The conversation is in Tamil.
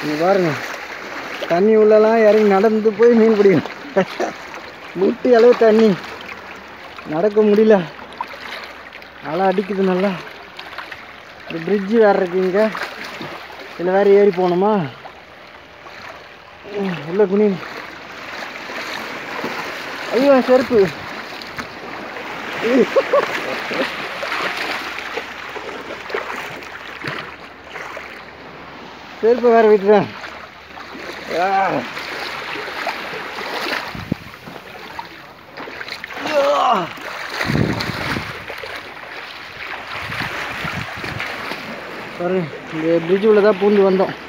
இங்க பாருங்க தண்ணி உள்ளலாம் இறங்கி நடந்து போய் மீன் பிடிக்கும் முட்டி அளவு தண்ணி நடக்க முடியல அலை அடிக்குது நல்லா இந்த பிரிட்ஜு வேறு இருக்கு இங்கே இதில் வேறு ஏறி போகணுமா ம், உள்ள குனி ஐயோ செருப்பு செருப்பு வேறு விட்டுறேன் ஆ. ஐயோ. பாருங்க இந்த பிரிட்ஜ் உள்ள தான் பூந்து வந்தோம்